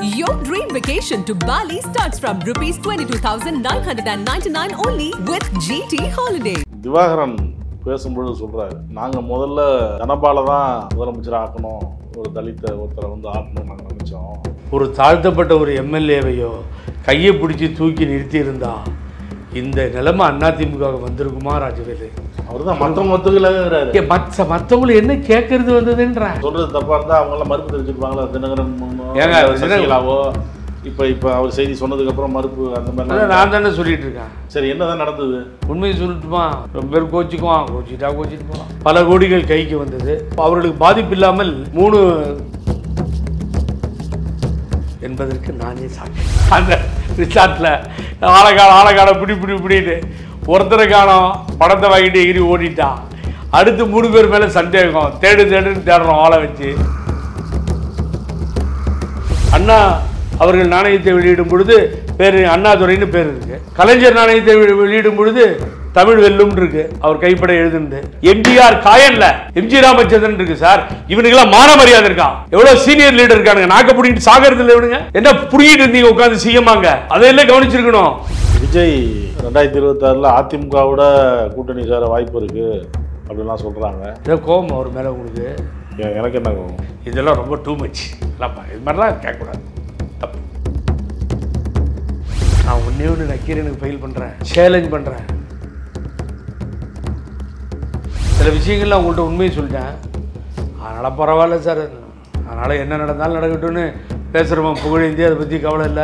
Your dream vacation to Bali starts from rupees 22,999 only with GT Holiday. Divakaran பேசும்பொழுது சொல்றாரு நாங்க முதல்ல தனபால தான் முதலமைச்சர் ஆக்கணும் ஒரு தலித்த ஒருத்தரை வந்து ஆக்கணும் நாங்க நினைச்சோம் ஒரு தாழ்த்தப்பட்ட ஒரு எம்எல்ஏவையோ கையை பிடிச்சி தூக்கி நிறுத்தி இருந்தா இந்த நிலைமை அதிமுக வந்திருக்குமா ராஜவேலு அவர் தான் மற்றவங்க ஒத்துக்கலங்கிறாரு ஏ, மத்த மற்றவங்களை என்ன கேட்கறது வந்ததுன்றேன் சொல்றது தப்பா இருந்தா அவங்க எல்லாம் மறுப்பு தெரிவிச்சிருப்பாங்களா தினகரன் ஏங்க, முன்னோ, சசிகலாவோ இப்ப இப்ப அவர் செய்தி சொன்னதுக்கு அப்புறம் மறுப்பு அந்த அதான் மாதிரி நான் தானே சொல்லிட்டு இருக்கேன் சரி என்னதான் நடந்தது உண்மையை சொல்லட்டுமா ரொம்ப பேர் கோச்சிக்குவான் கோச்சிட்டா கோச்சிட்டு போகலாம் பல கோடிகள் கைக்கு வந்தது அவர்களுக்கு பாதிப்பு இல்லாமல் மூணு என்பதற்கு நானே சாட்சி அந்த ரிசார்ட்டில் ஆழகால ஆழகால பிடி பிடி பிடின்னு ஒருத்தரை காணோம் படத்தை வாங்கிட்டு எகிரி ஓடிட்டான் அடுத்து மூணு பேர் மேலே சந்தேகம் தேடு தேடுன்னு தேடுறோம் ஆளை வச்சு அண்ணா அவர்கள் நாணயத்தை வெளியிடும் பொழுது பேர் அண்ணாதுரைன்னு பேர் இருக்கு கலைஞர் நாணயத்தை வெளி- வெளியிடும் பொழுது தமிழ் வெல்லும் இருக்கு அவர் கைப்பட எழுதுனது எம்ஜிஆர் காயன்ல எம்ஜி ராமச்சந்திரன் இருக்கு சார் இவனுக்கெல்லாம் மான மரியாதை இருக்கான் எவ்வளவு சீனியர் லீடர் இருக்கானுங்க நாக்க புடிங்கிட்டு சாகிறது இல்லை இவனுங்க என்ன புடிங்கிட்டு இருந்தீங்க உட்காந்து செய்யமாங்க அதையெல்லாம் கவனிச்சிருக்கணும் விஜய் ரெண்டாயிரத்தி இருபத்தாறுல அதிமுகவோட கூட்டணி சேர வாய்ப்பு இருக்கு அப்படின்லாம் சொல்றாங்க ஏதோ கோபம் அவர் மேல உங்களுக்கு எ- எனக்கு என்ன கோவம்? இதெல்லாம் ரொம்ப டூ மச் இல்லைப்பா இது மாதிரிலாம் கேட்கக்கூடாது தப்பு நான் ஒன்றே ஒன்று நக்கீரனுக்கு ஃபைல் பண்ணுறேன் சேலஞ்ச் பண்ணுறேன் சில விஷயங்கள்ல உங்கள்கிட்ட உண்மையை சொல்லிட்டேன் அதனால் பரவாயில்ல சார் அதனால் என்ன நடந்தாலும் நடக்கட்டும்னு பேசுகிறவன் புகழேந்தி அதை பற்றி கவலை இல்லை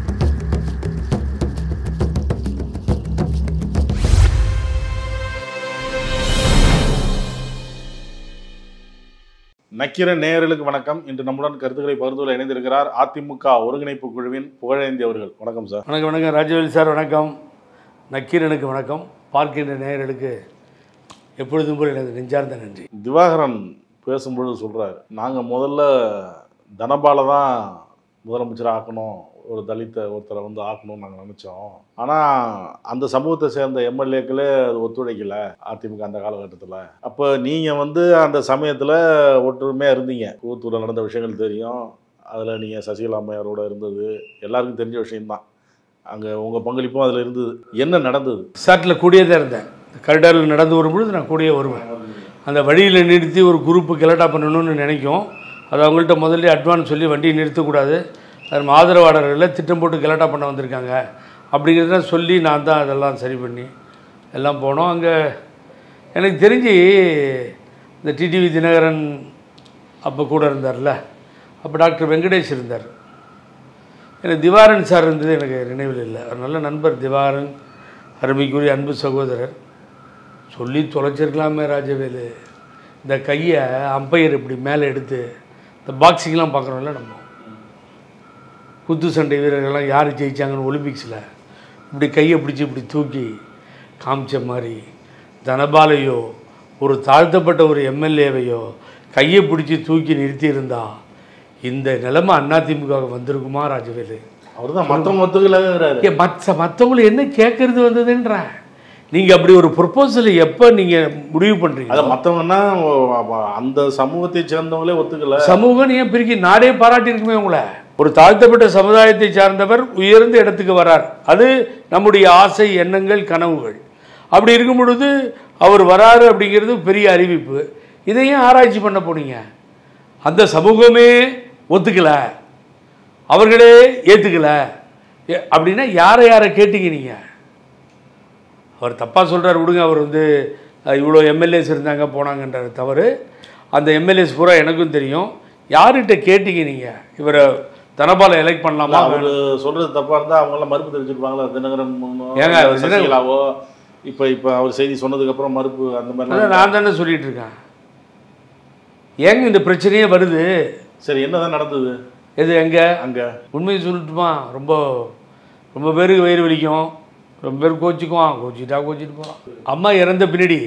நக்கீரன் நேயர்களுக்கு வணக்கம் இன்று நம்முடன் கருத்துக்களை பகிர்ந்து கொள்ள இணைந்திருக்கிறார் அதிமுக ஒருங்கிணைப்பு குழுவின் புகழேந்தி அவர்கள் வணக்கம் சார் வணக்கம் வணக்கம் ராஜவேல் சார் வணக்கம் நக்கீரனுக்கு வணக்கம் பார்க்கின்ற நேயர்களுக்கு எப்பொழுதும் போல் எனது நெஞ்சார்ந்த நன்றி திவாகரன் பேசும்பொழுது சொல்றாரு நாங்க முதல்ல தனபால தான் முதலமைச்சர் ஆக்கணும் ஒரு தலித்த ஒருத்தரை வந்து ஆக்கணும்னு நாங்கள் நினைச்சோம் ஆனா அந்த சமூகத்தை சேர்ந்த எம்எல்ஏக்களே அது ஒத்துழைக்கல அதிமுக அந்த காலகட்டத்தில் அப்போ நீங்க வந்து அந்த சமயத்துல ஒற்றுமையா இருந்தீங்க கூத்தூரில் நடந்த விஷயங்கள் தெரியும் அதில் நீங்கள் சசிகலா அம்மையாரோட இருந்தது எல்லாருக்கும் தெரிஞ்ச விஷயம்தான் அங்கே உங்கள் பங்களிப்பும் அதில் இருந்தது என்ன நடந்தது சாட்டில் கூடியே தான் இருந்தேன் கரிடாரில் நடந்து வரும்பொழுது நான் கூடியே வருவேன் அந்த வழியில் நிறுத்தி ஒரு குரூப்பு கலெக்டாக பண்ணணும்னு நினைக்கும் அது அவங்கள்ட்ட முதல்ல அட்வான்ஸ் சொல்லி வண்டியை நிறுத்தக்கூடாது அது நம்ம ஆதரவாளர்களை திட்டம் போட்டு கலெக்டாக பண்ண வந்திருக்காங்க அப்படிங்கிறத சொல்லி நான் தான் அதெல்லாம் சரி பண்ணி எல்லாம் போனோம் அங்கே எனக்கு தெரிஞ்சு இந்த டிடிவி தினகரன் அப்போ கூட இருந்தார்ல அப்போ டாக்டர் வெங்கடேஷ் இருந்தார் எனக்கு திவாரன் சார் இருந்தது எனக்கு நினைவில் இல்லை ஒரு நல்ல நண்பர் திவாரன் அருமைக்குரிய அன்பு சகோதரர் சொல்லி தொலைச்சிருக்கலாமே ராஜவேலு இந்த கையை அம்பையர் இப்படி மேலே எடுத்து இந்த பாக்ஸிங்லாம் பார்க்குறோம்ல நம்ம குத்து சண்டை வீரர்கள்லாம் யார் ஜெயிச்சாங்கன்னு ஒலிம்பிக்ஸில் இப்படி கையை பிடிச்சி இப்படி தூக்கி காமிச்ச மாதிரி தனபாலையோ ஒரு தாழ்த்தப்பட்ட ஒரு எம்எல்ஏவையோ கையை பிடிச்சி தூக்கி நிறுத்தி இருந்தா இந்த நிலைமை அதிமுக வந்திருக்குமா ராஜவேலு அவர் தான் மற்றவங்க ஒத்துக்கலங்கிறாரு ஏ மற்ற மற்றவங்களை என்ன கேட்கறது வந்ததுன்றேன் நீங்கள் அப்படி ஒரு ப்ரொப்போசலை எப்போ நீங்கள் முடிவு அதை பண்ணுறீங்க மற்றவங்கன்னா அந்த சமூகத்தை சேர்ந்தவங்களே ஒத்துக்கல சமூகம் ஏன் பிரிக்கி நாடே பாராட்டி இருக்குமே உங்களை ஒரு தாழ்த்தப்பட்ட சமுதாயத்தை சார்ந்தவர் உயர்ந்த இடத்துக்கு வரார் அது நம்முடைய ஆசை எண்ணங்கள் கனவுகள் அப்படி இருக்கும் பொழுது அவர் வராரு அப்படிங்கிறது பெரிய அறிவிப்பு இதையும் ஆராய்ச்சி பண்ண போனீங்க அந்த சமூகமே ஒத்துக்கல அவர்களே ஏற்றுக்கல ஏ- அப்படின்னா யாரை யாரை கேட்டீங்க நீங்கள் அவர் தப்பாக சொல்கிறார் விடுங்க அவர் வந்து அஹ், இவ்வளோ எம்எல்ஏஸ் இருந்தாங்க போனாங்கன்றது தவறு அந்த எம்எல்ஏஸ் பூரா எனக்கும் தெரியும் யார்கிட்ட கேட்டீங்க நீங்கள் இவரை தனபால எலெக்ட் பண்ணலாமா அவரு சொல்றது தப்பா இருந்தா அவங்க எல்லாம் மறுப்பு தெரிவிச்சிருப்பாங்களா தினகரன் முன்னோ, ஏங்க, அவர் தினகரன் சசிகலாவோ இப்ப இப்ப அவர் செய்தி சொன்னதுக்கு அப்புறம் மறுப்பு அந்த அதான் மாதிரி நான் தானே சொல்லிட்டு இருக்கேன் ஏங்க இந்த பிரச்சனையே வருது சரி என்னதான் நடந்தது எது எங்கே அங்க உண்மையை சொல்லட்டுமா ரொம்ப ரொம்ப பேருக்கு வயிறு வலிக்கும் ரொம்ப பேர் கோச்சிக்குவான் கோச்சிட்டா கோச்சிட்டு போகலாம் அம்மா இறந்த பின்னாடி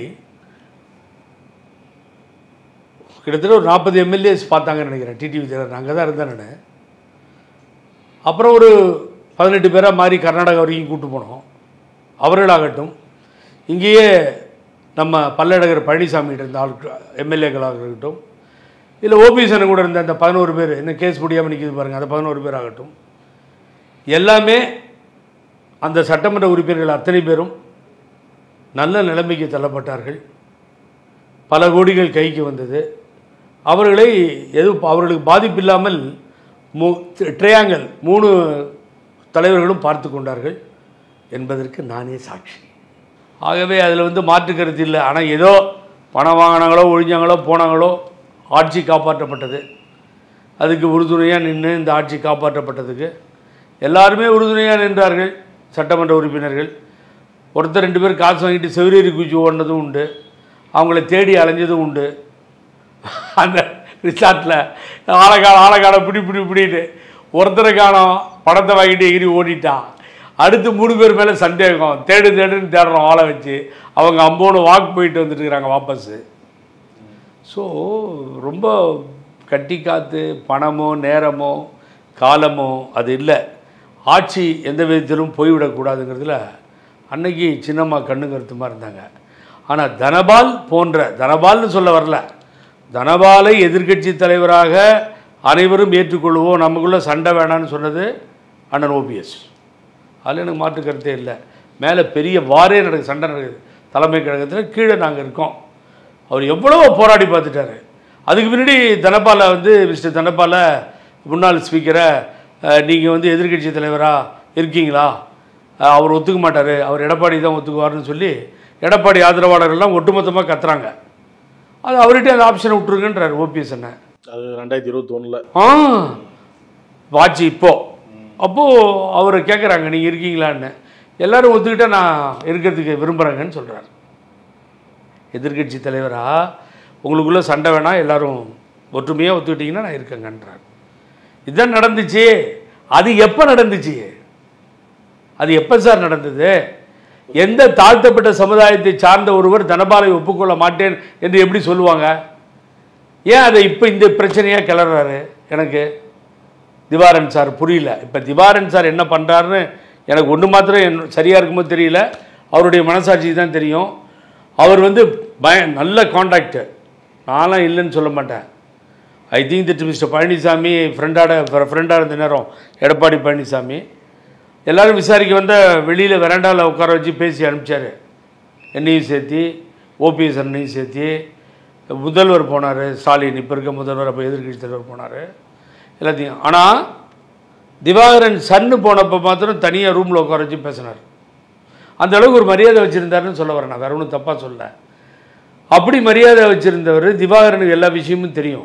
கிட்டத்தட்ட ஒரு நாற்பது எம்எல்ஏஸ் பார்த்தாங்கன்னு நினைக்கிறேன் டிடிவி தேவர் அங்கே தான் இருந்தேன் நான் அப்புறம் ஒரு பதினெட்டு பேராக மாறி கர்நாடகா வரைக்கும் கூட்டு போனோம் அவர்களாகட்டும் இங்கேயே நம்ம பல்லடகர் பழனிசாமி இருந்த ஆள் எம்எல்ஏக்களாக இருக்கட்டும் இல்லை ஓபிஎஸ்என் கூட இருந்த அந்த பதினோரு பேர் இன்னும் கேஸ் முடியாமல் நிற்கிது பாருங்கள் அந்த பதினோரு பேர் ஆகட்டும் எல்லாமே அந்த சட்டமன்ற உறுப்பினர்கள் அத்தனை பேரும் நல்ல நிலைமைக்கு தள்ளப்பட்டார்கள் பல கோடிகள் கைக்கு வந்தது அவர்களை எதுவும் அவர்களுக்கு பாதிப்பில்லாமல் மூ ட்ரையாங்கல் மூணு தலைவர்களும் பார்த்து கொண்டார்கள் என்பதற்கு நானே சாட்சி ஆகவே அதில் வந்து மாற்று கருத்து இல்லை ஆனால் ஏதோ பணம் வாங்கினாங்களோ ஒழிஞ்சாங்களோ போனாங்களோ ஆட்சி காப்பாற்றப்பட்டது அதுக்கு உறுதுணையாக நின்று இந்த ஆட்சி காப்பாற்றப்பட்டதுக்கு எல்லாருமே உறுதுணையாக நின்றார்கள் சட்டமன்ற உறுப்பினர்கள் ஒருத்தர் ரெண்டு பேர் காசு வாங்கிட்டு செவிரேறி குச்சி ஓடினதும் உண்டு அவங்கள தேடி அலைஞ்சதும் உண்டு அந்த ரிசார்ட்டில் ஆளைக்கால ஆளைக்கால பிடி பிடி பிடிட்டு ஒருத்தரை காணோம் படத்தை வாங்கிட்டு எகிரி ஓடிட்டான் அடுத்து மூணு பேர் மேலே சந்தேகம் தேடு தேடுன்னு தேடுறோம் ஆளை வச்சு அவங்க அம்போன்னு வாக் போயிட்டு வந்துட்டு இருக்கிறாங்க வாபஸு ஸோ ரொம்ப கட்டி காத்து பணமோ நேரமோ காலமோ அது இல்லை ஆட்சி எந்த விதத்திலும் போய்விடக்கூடாதுங்கிறதுல அன்னைக்கு சின்னம்மா கண்ணு கருத்துமா இருந்தாங்க ஆனால் தனபால் போன்ற தனபால்னு சொல்ல வரல தனபாலை எதிர்க்கட்சி தலைவராக அனைவரும் ஏற்றுக்கொள்வோம் நமக்குள்ளே சண்டை வேணான்னு சொன்னது அண்ணன் ஓபிஎஸ் அதில் எனக்கு மாற்று கருத்தே இல்லை மேலே பெரிய வாரே நடக்குது சண்டை நடக்குது தலைமை கழகத்தில் கீழே நாங்கள் இருக்கோம் அவர் எவ்வளவோ போராடி பார்த்துட்டாரு அதுக்கு முன்னாடி தனபாலை வந்து மிஸ்டர் தனபாலை முன்னாள் ஸ்பீக்கரை நீங்கள் வந்து எதிர்க்கட்சி தலைவராக இருக்கீங்களா அஹ், அவர் ஒத்துக்க மாட்டார் அவர் எடப்பாடி தான் ஒத்துக்குவார்னு சொல்லி எடப்பாடி ஆதரவாளர்கள்லாம் ஒட்டுமொத்தமாக கத்துறாங்க அது அவர்கிட்ட அந்த ஆப்ஷனை விட்டுருங்கன்றார் ஓபிஎஸ் அண்ணன் அது ரெண்டாயிரத்தி இருபத்தொன்னில் ஆ வாட்சி இப்போ அப்போது அவரை கேட்குறாங்க நீங்கள் இருக்கீங்களான்னு எல்லாரும் ஒத்துக்கிட்டா நான் இருக்கிறதுக்கு விரும்புகிறேங்கன்னு சொல்கிறார் எதிர்க்கட்சி தலைவரா உங்களுக்குள்ளே சண்டை வேணாம் எல்லாரும் ஒற்றுமையாக ஒத்துக்கிட்டிங்கன்னா நான் இருக்கேங்கன்றார் இதுதான் நடந்துச்சு அது எப்போ நடந்துச்சு அது எப்போ சார் நடந்தது எந்த தாழ்த்தப்பட்ட சமுதாயத்தை சார்ந்த ஒருவர் தனபாலை ஒப்புக்கொள்ள மாட்டேன் என்று எப்படி சொல்லுவாங்க ஏன் அதை இப்போ இந்த பிரச்சனையாக கிளறாரு எனக்கு திவாரன் சார் புரியல இப்போ திவாரன் சார் என்ன பண்ணுறாருன்னு எனக்கு ஒன்று மாத்திரம் என் சரியாக இருக்குமோ தெரியல அவருடைய மனசாட்சி தான் தெரியும் அவர் வந்து பய நல்ல காண்டாக்டு நான்லாம் இல்லைன்னு சொல்ல மாட்டேன் I think that mister Palaniswami ஃப்ரெண்டாட ஃப்ரெண்டாக இருந்த நேரம் எடப்பாடி பழனிசாமி எல்லாரும் விசாரிக்க வந்த வெளியில் வெராண்டாவில் உட்கார வச்சு பேசி அனுப்பிச்சாரு என்னையும் சேர்த்தி ஓபிஎஸ் அண்ணையும் சேர்த்தி முதல்வர் போனார் ஸ்டாலின் இப்போ இருக்க முதல்வர் அப்போ எதிர்க்கட்சி தலைவர் போனார் எல்லாத்தையும் ஆனால் திவாகரன் சன்னு போனப்போ மாத்திரம் தனியாக ரூமில் உட்கார வச்சு பேசினார் அந்த அளவுக்கு ஒரு மரியாதை வச்சுருந்தாருன்னு சொல்ல வரேன் நான் வேற ஒன்றும் தப்பாக சொல்ல அப்படி மரியாதை வச்சுருந்தவர் திவாகரனுக்கு எல்லா விஷயமும் தெரியும்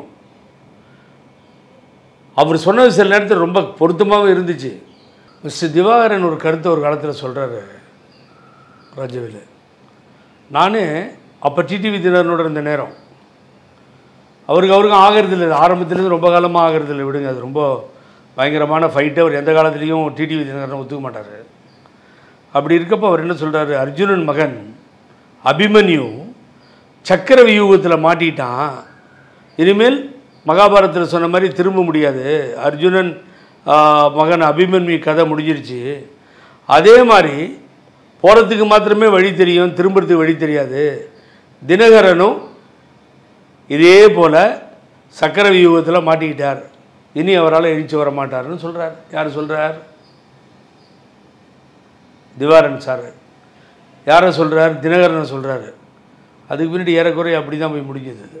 அவர் சொன்னது சில நேரத்தில் ரொம்ப பொருத்தமாகவும் இருந்துச்சு மிஸ்டர் திவாகரன் ஒரு கருத்தை ஒரு காலத்தில் சொல்கிறாரு ராஜவேலு நான் அப்போ டிடிவி தினரனோட இருந்த நேரம் அவருக்கு அவருக்கும் ஆகிறதில்ல ஆரம்பத்துலேருந்து ரொம்ப காலமாக ஆகிறதில்ல விடுங்க அது ரொம்ப பயங்கரமான ஃபைட்டு அவர் எந்த காலத்துலேயும் டிடிவி தினகரன் ஒத்துக்க மாட்டார் அப்படி இருக்கப்போ அவர் என்ன சொல்கிறாரு அர்ஜுனன் மகன் அபிமன்யு சக்கர வியூகத்தில் மாட்டிட்டான் இனிமேல் மகாபாரதத்தில் சொன்ன மாதிரி திரும்ப முடியாது அர்ஜுனன் ஆ, மகன் அபிமன்யு கதை முடிஞ்சிருச்சு அதே மாதிரி போகிறதுக்கு மாத்திரமே வழி தெரியும் திரும்புறதுக்கு வழி தெரியாது தினகரனும் இதே போல் சக்கர வியூகத்தில் மாட்டிக்கிட்டார் இனி அவரால் எழுச்சி வர மாட்டார்னு சொல்கிறார் யார் சொல்கிறார் திவாரன் சார் யாரை சொல்கிறார் தினகரனை சொல்கிறாரு அதுக்கு பின்னாடி ஏறக்குறைய அப்படி தான் போய் முடிஞ்சது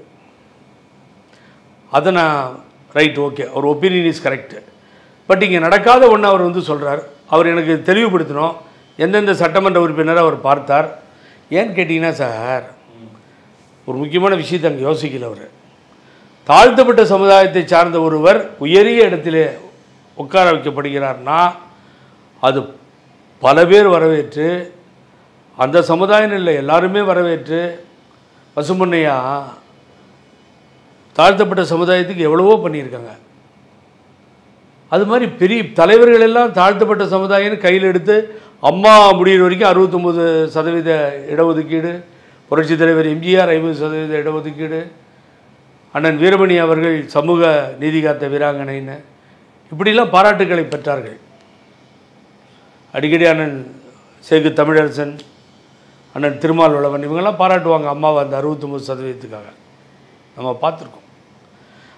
அதை நான் ரைட் ஓகே அவர் ஒப்பீனியன் இஸ் கரெக்டு பட் இங்கே நடக்காத ஒன்று அவர் வந்து சொல்கிறார் அவர் எனக்கு தெளிவுபடுத்தணும் எந்தெந்த சட்டமன்ற உறுப்பினரை அவர் பார்த்தார் ஏன்னு கேட்டிங்கன்னா சார் ஒரு முக்கியமான விஷயத்தை அங்கே யோசிக்கல அவர் தாழ்த்தப்பட்ட சமுதாயத்தை சார்ந்த ஒருவர் உயரிய இடத்திலே உட்கார வைக்கப்படுகிறார்னா அது பல பேர் வரவேற்று அந்த சமுதாயம் இல்லை எல்லாருமே வரவேற்று பசுமண்ணையா தாழ்த்தப்பட்ட சமுதாயத்துக்கு எவ்வளவோ பண்ணியிருக்காங்க அது மாதிரி பெரிய தலைவர்கள் எல்லாம் தாழ்த்தப்பட்ட சமுதாயம்னு கையில் எடுத்து அம்மா முடிகிற வரைக்கும் அறுபத்தொம்போது சதவீத இடஒதுக்கீடு புரட்சித் தலைவர் எம்ஜிஆர் ஐம்பது சதவீத இடஒதுக்கீடு அண்ணன் வீரமணி அவர்கள் சமூக நீதி காத்த வீராங்கனைன்னு இப்படிலாம் பாராட்டுக்களை பெற்றார்கள் அடிக்கடி அண்ணன் சேகு தமிழரசன் அண்ணன் திருமால் உழவன் இவங்கெல்லாம் பாராட்டுவாங்க அம்மாவை அந்த அறுபத்தொம்பது சதவீதத்துக்காக நம்ம பார்த்துருக்கோம்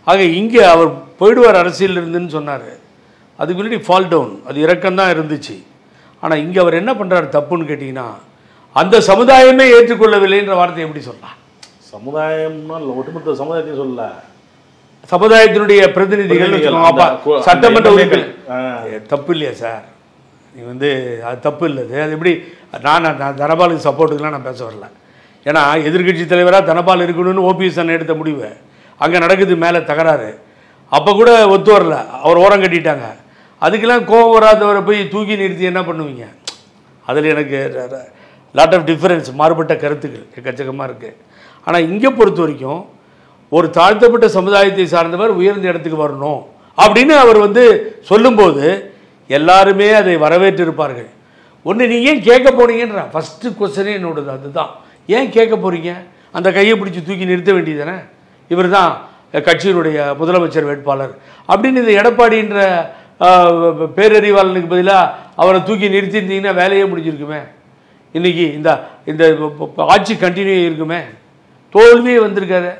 ஆக இங்கே அவர் போயிடுவார் அரசியல் இருந்துன்னு சொன்னார் அதுக்கு முன்னாடி ஃபால் டவுன் அது இறக்கம்தான் இருந்துச்சு ஆனால் இங்கே அவர் என்ன பண்ணுறாரு தப்புன்னு கேட்டிங்கன்னா அந்த சமுதாயமே ஏற்றுக்கொள்ளவில்லைன்ற வார்த்தை எப்படி சொல்லலாம் சமுதாயம்னா இல்ல, ஒட்டுமொத்த சமுதாயத்தையும் சொல்லல சமுதாயத்தினுடைய பிரதிநிதிகள் பிரதிநிதிகள், வச்சுக்கோங்க. அப்பா, அந்த கு- அந்த சட்டமன்ற MLA உறுப்பினர் ஆ. ஏ, தப்பு இல்லையா சார் நீ வந்து அது தப்பு இல்லை அது. அது எப்படி நான் நான் நான் தனபாலுக்கு சப்போர்ட்டுக்கெலாம் நான் பேச வரல ஏன்னா எதிர்க்கட்சி தலைவராக தனபால் இருக்கணும்னு ஓபிஎஸ் அண்ணன் எடுத்த முடிவு அங்கே நடக்குது மேலே தகராறு அப்போ கூட ஒத்து வரல அவர் ஓரம் கட்டிட்டாங்க அதுக்கெல்லாம் கோவம் வராதவரை போய் தூக்கி நிறுத்தி என்ன பண்ணுவீங்க அதில் எனக்கு லாட் ஆஃப் டிஃபரன்ஸ் மாறுபட்ட கருத்துக்கள் எக்கச்சக்கமாக இருக்குது ஆனால் இங்கே பொறுத்த வரைக்கும் ஒரு தாழ்த்தப்பட்ட சமுதாயத்தை சார்ந்தவர் உயர்ந்த இடத்துக்கு வரணும் அப்படின்னு அவர் வந்து சொல்லும்போது எல்லாருமே அதை வரவேற்றிருப்பார்கள் ஒன்று நீங்கள் ஏன் கேட்க போனீங்கன்ற ஃபஸ்ட்டு கொஸ்டனே என்னோடது அதுதான் ஏன் கேட்க போகிறீங்க அந்த கையை பிடிச்சி தூக்கி நிறுத்த வேண்டியதானே இவர் தான் கட்சியினுடைய முதலமைச்சர் வேட்பாளர் அப்படின்னு இந்த எடப்பாடின்ற ஆஹ், பேரறிவாளனுக்கு பதிலாக அவரை தூக்கி நிறுத்தியிருந்தீங்கன்னா வேலையே முடிஞ்சிருக்குமே இன்னைக்கு இந்த இந்த ப- ப- ஆட்சி கண்டினியூ இருக்குமே தோல்வியே வந்திருக்காரு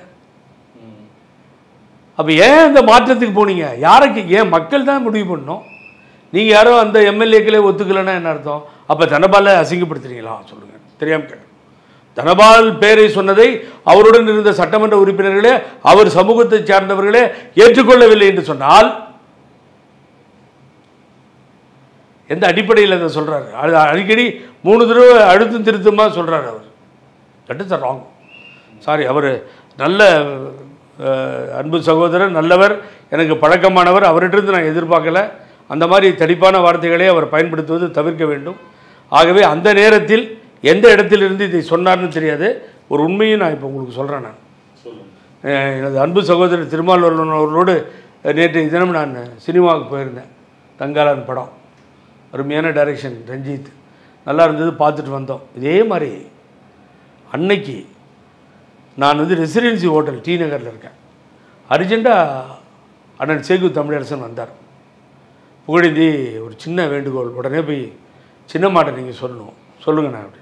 அப்போ ஏன் இந்த மாற்றத்துக்கு போனீங்க யாருக்கு ஏன் மக்கள் தான் முடிவு பண்ணணும் நீங்கள் யாரோ அந்த எம்எல்ஏக்களே ஒத்துக்கலைன்னா என்ன அர்த்தம் அப்போ தனபாலை அசிங்கப்படுத்துறீங்களா சொல்லுங்கள் தெரியாம கேட்டேன் தனபால் பேரை சொன்னதை அவருடன் இருந்த சட்டமன்ற உறுப்பினர்களே அவர் சமூகத்தை சார்ந்தவர்களே ஏற்றுக்கொள்ளவில்லை என்று சொன்னால் எந்த அடிப்படையில் அதை சொல்கிறாரு அது அடிக்கடி மூணு தடவை அழுத்தம் திருத்தமாக சொல்கிறாரு அவர் தட் இஸ் ராங் சாரி அவர் நல்ல அஹ், அன்பு சகோதரர் நல்லவர் எனக்கு பழக்கமானவர் அவர்கிட்டருந்து நான் எதிர்பார்க்கல அந்த மாதிரி தடிப்பான வார்த்தைகளை அவர் பயன்படுத்துவது தவிர்க்க வேண்டும் ஆகவே அந்த நேரத்தில் எந்த இடத்திலிருந்து இதை சொன்னார்னு தெரியாது ஒரு உண்மையும் நான் இப்போ உங்களுக்கு சொல்கிறேன் நான் அஹ், எனது அன்பு சகோதரர் திருமாவளவன் அவர்களோடு நேற்று தினம் நான் சினிமாவுக்கு போயிருந்தேன் தங்காளன் படம் அருமையான டைரக்ஷன் ரஞ்சித் நல்லா இருந்தது பார்த்துட்டு வந்தோம் இதே மாதிரி அன்னைக்கு நான் வந்து ரெசிடென்சி ஹோட்டல் டி நகரில் இருக்கேன் அர்ஜெண்ட்டாக அண்ணன் சேகு தமிழரசன் வந்தார் புகழேந்தி ஒரு சின்ன வேண்டுகோள் உடனே போய் சின்னம்மாட்ட நீங்கள் சொல்லணும் சொல்லுங்கண்ணா அப்படி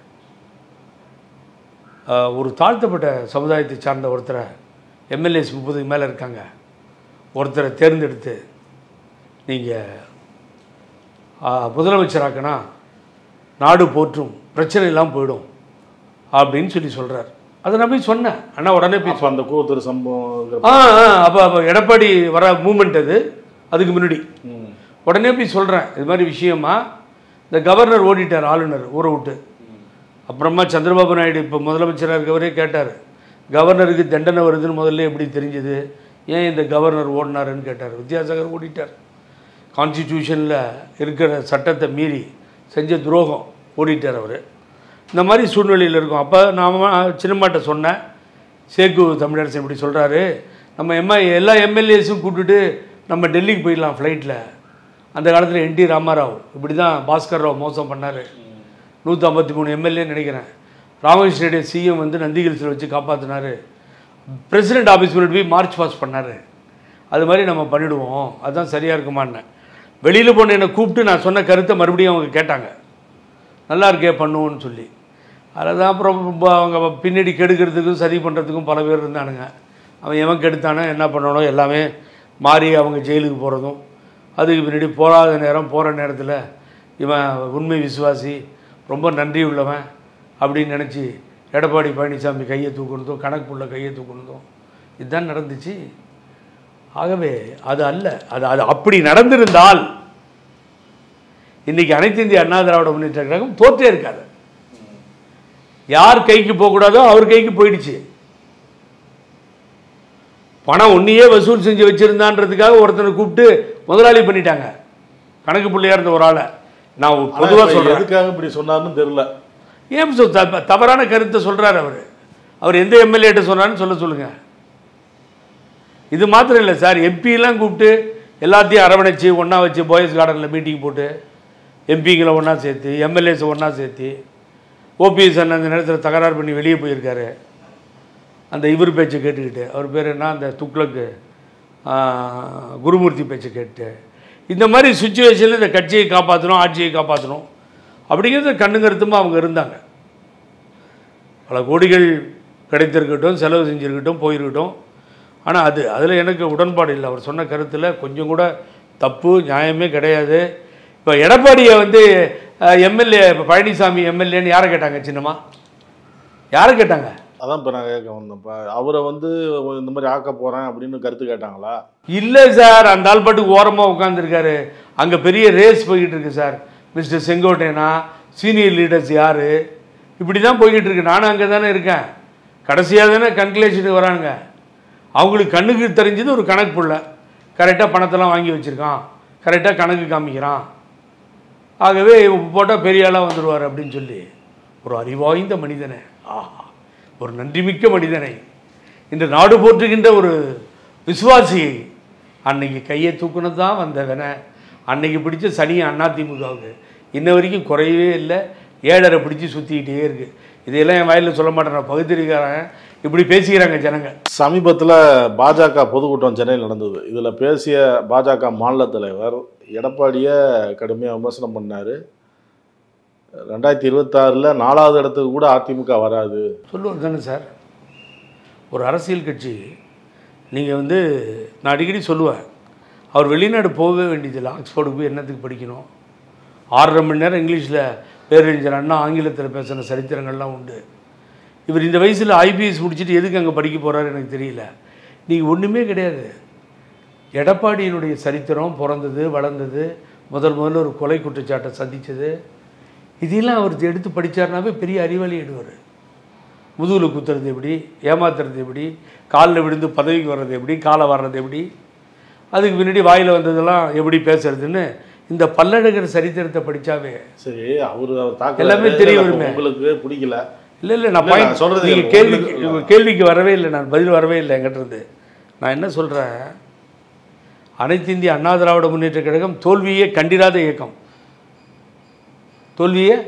ஆஹ், ஒரு தாழ்த்தப்பட்ட சமுதாயத்தை சார்ந்த ஒருத்தரை எம்எல்ஏஸ் முப்பதுக்கு மேலே இருக்காங்க ஒருத்தரை தேர்ந்தெடுத்து நீங்கள் முதலமைச்சராக்கினா நாடு போற்றும் பிரச்சனை எல்லாம் போயிடும் அப்படின்னு சொல்லி சொல்கிறார் அதை நான் போய் சொன்னேன் அண்ணா உடனே போய் அப்போ அந்த கூத்துரு சம்பவம் ஆ ஆ அப்போ அப்போ எடப்பாடி வர மூமெண்ட் அது அதுக்கு முன்னாடி ம். உடனே போய் சொல்கிறேன் இது மாதிரி விஷயமா இந்த கவர்னர் ஓடிட்டார் ஆளுநர் ஊரை விட்டு அப்புறமா சந்திரபாபு நாயுடு இப்போ முதலமைச்சராக இருக்கவரே கேட்டார் கவர்னருக்கு தண்டனை வருதுன்னு முதல்ல எப்படி தெரிஞ்சது ஏன் இந்த கவர்னர் ஓடினாருன்னு கேட்டார் வித்யாசாகர் ஓடிட்டார் கான்ஸ்டிடியூஷனில் இருக்கிற சட்டத்தை மீறி செஞ்ச துரோகம் ஓடிட்டார் அவர் இந்த மாதிரி சூழ்நிலையில் இருக்கும் அப்போ நான் சின்னம்மாட்ட சொன்னேன் சேக்கு தமிழரசன் இப்படி சொல்கிறாரு நம்ம எம்ஐ எல்லா எம்எல்ஏஸும் கூப்பிட்டுட்டு நம்ம டெல்லிக்கு போயிடலாம் ஃப்ளைட்டில் அந்த காலத்தில் என்டி ராமாராவ் இப்படி தான் பாஸ்கர் ராவ் மோசம் பண்ணார் நூற்றி ஐம்பத்தி மூணு எம்எல்ஏ நினைக்கிறேன் ராமகிருஷ்ணனுடைய சிஎம் வந்து நந்தி ஹில்ஸில் வச்சு காப்பாற்றினாரு பிரசிடென்ட் ஆஃபீஸ் முன்னாடி போய் மார்ச் பாஸ் பண்ணார் அது மாதிரி நம்ம பண்ணிடுவோம் அதுதான் சரியாக இருக்குமான்னு வெளியில் போன என்னை கூப்பிட்டு நான் சொன்ன கருத்தை மறுபடியும் அவங்க கேட்டாங்க நல்லா இருக்கே பண்ணுவோன்னு சொல்லி அதில் தான் அப்புறம் ரொம்ப அவங்க பின்னாடி கெடுக்கிறதுக்கும் சரி பண்ணுறதுக்கும் பல பேர் இருந்தானுங்க அவன் எவன் கெடுத்தானோ என்ன பண்ணணும் எல்லாமே மாறி அவங்க ஜெயிலுக்கு போகிறதும் அதுக்கு பின்னாடி போகாத நேரம் போகிற நேரத்தில் இவன் உண்மை விசுவாசி ரொம்ப நன்றி உள்ளவன் அப்படின்னு நினச்சி எடப்பாடி பழனிசாமி கையை தூக்குனதும் கணக்குள்ள கையை தூக்குனதும் இதுதான் நடந்துச்சு ஆகவே அது அல்ல அது அது அப்படி நடந்திருந்தால் இன்னைக்கு அனைத்து இந்திய அண்ணா திராவிட முன்னேற்ற கழகம் தோற்றே இருக்காது யார் கைக்கு போகக்கூடாதோ அவர் கைக்கு போயிடுச்சு பணம் ஒன்றையே வசூல் செஞ்சு வச்சிருந்தான்றதுக்காக ஒருத்தனை கூப்பிட்டு முதலாளி பண்ணிட்டாங்க கணக்கு பிள்ளையா இருந்த ஒரு ஆளை நான் பொதுவாக ஆனா, சொல்கிறேன் எதுக்காக இப்படி சொன்னாருன்னு தெரியல ஏன் சொ- த- தவறான கருத்தை சொல்கிறார் அவர் அவர் எந்த எம்எல்ஏட்ட சொன்னார்னு சொல்ல சொல்லுங்கள் இது மாத்திரம் இல்லை சார் எம்பிலாம் கூப்பிட்டு எல்லாத்தையும் அரவணைச்சு ஒன்றா வச்சு பாய்ஸ் கார்டனில் மீட்டிங் போட்டு எம்பிங்களை ஒன்றா சேர்த்து எம்எல்ஏஸை ஒன்றா சேர்த்து ஓபிஎஸ் அண்ணன் அந்த நேரத்தில் தகராறு பண்ணி வெளியே போயிருக்காரு அந்த இவர் பேச்சை கேட்டுக்கிட்டு அவர் பேர் என்ன அந்த துக்ளக்கு ஆ, குருமூர்த்தி பேச்சை கேட்டு இந்த மாதிரி சுச்சுவேஷனில் இந்த கட்சியை காப்பாற்றணும் ஆட்சியை காப்பாற்றணும் அப்படிங்கிறது கண்ணு கருத்துமாக அவங்க இருந்தாங்க பல கோடிகள் கிடைத்திருக்கட்டும் செலவு செஞ்சுருக்கட்டும் போயிருக்கட்டும் ஆனால் அது அதில் எனக்கு உடன்பாடு இல்லை அவர் சொன்ன கருத்தில் கொஞ்சம் கூட தப்பு நியாயமே கிடையாது இப்போ எடப்பாடியை வந்து எம்எல்ஏ பழனிசாமி எம்எல்ஏன்னு யாரை கேட்டாங்க சின்னம்மா யாரை கேட்டாங்க அதான் இப்போ நான் கேட்க வந்தேன் இப்போ அவரை வந்து இந்த மாதிரி ஆக்க போகிறேன் அப்படின்னு கருத்து கேட்டாங்களா இல்லை சார் அந்த ஆள் பாட்டுக்கு ஓரமாக உட்காந்துருக்காரு அங்கே பெரிய ரேஸ் போய்கிட்டு இருக்கு சார் மிஸ்டர் செங்கோட்டையனா சீனியர் லீடர்ஸ் யார் இப்படி தான் போய்கிட்டு இருக்கு நானும் அங்கே தானே இருக்கேன் கடைசியாக தானே கன்க்ளூஷனுக்கு வராங்க அவங்களுக்கு கண்ணுக்கு தெரிஞ்சது ஒரு கணக்கு புள்ள கரெக்டாக பணத்தெல்லாம் வாங்கி வச்சுருக்கான் கரெக்டாக கணக்கு காமிக்கிறான் ஆகவே போட்டால் பெரிய ஆளாக வந்துடுவார் அப்படின்னு சொல்லி ஒரு அறிவாய்ந்த மனிதனை ஆஹா ஒரு நன்றிமிக்க மனிதனை இன்று நாடு போற்றுகின்ற ஒரு விசுவாசியை அன்னைக்கு கையை தூக்குனது தான் வந்தவன அன்னைக்கு பிடிச்ச சனி அதிமுகவுக்கு இன்ன வரைக்கும் குறையவே இல்லை ஏழரை பிடிச்சி சுற்றிக்கிட்டே இருக்கு இதையெல்லாம் என் வாயில சொல்ல மாட்டேன் நான் பகுதிருக்காரன் இப்படி பேசிக்கிறாங்க ஜனங்க சமீபத்தில் பாஜக பொதுக்கூட்டம் சென்னையில் நடந்தது இதில் பேசிய பாஜக மாநில தலைவர் எடப்பாடியை கடுமையாக விமர்சனம் பண்ணார் ரெண்டாயிரத்தி இருபத்தாறில் நாலாவது இடத்துக்கு கூட அதிமுக வராது சொல்லுவார் தானே சார் ஒரு அரசியல் கட்சி நீங்கள் வந்து நான் அடிக்கடி சொல்லுவேன் அவர் வெளிநாடு போகவே வேண்டியதில்லை ஆக்ஸ்போர்டுக்கு போய் என்னத்துக்கு படிக்கணும் ஆறரை மணி நேரம் இங்கிலீஷில் பேரறிஞர் அண்ணா ஆங்கிலத்தில் பேசின சரித்திரங்கள்லாம் உண்டு இவர் இந்த வயசில் ஐபிஎஸ் முடிச்சுட்டு எதுக்கு அங்கே படிக்க போகிறாரு எனக்கு தெரியல நீங்கள் ஒன்றுமே கிடையாது எடப்பாடியினுடைய சரித்திரம் பிறந்தது வளர்ந்தது முதல் முதல்ல ஒரு கொலை குற்றச்சாட்டை சந்தித்தது இதெல்லாம் அவர் எடுத்து படித்தாருனாவே பெரிய அறிவாளி எடுவார் முதுகில் குத்துறது எப்படி ஏமாத்துறது எப்படி காலில் விழுந்து பதவிக்கு வர்றது எப்படி காலை வர்றது எப்படி அதுக்கு முன்னாடி வாயில் வந்ததெல்லாம் எப்படி பேசுறதுன்னு இந்த பல்லழகர் சரித்திரத்தை படித்தாவே சரி அவர் அவர் தாக்கல எல்லாமே தெரிய வருமே. உங்களுக்கு பிடிக்கல இல்லை இல்லை நான் இல்ல, பாயிண்ட் நான் சொல்றது நீங்கள் கேள்விக்கு உங்க கேள்விக்கு வரவே இல்லை நான் பதில் வரவே இல்லை என்கிட்ட இருந்து நான் என்ன சொல்கிறேன் அனைத்து இந்திய அண்ணா திராவிட முன்னேற்ற கழகம் தோல்வியே கண்டிராத இயக்கம் தோல்வியே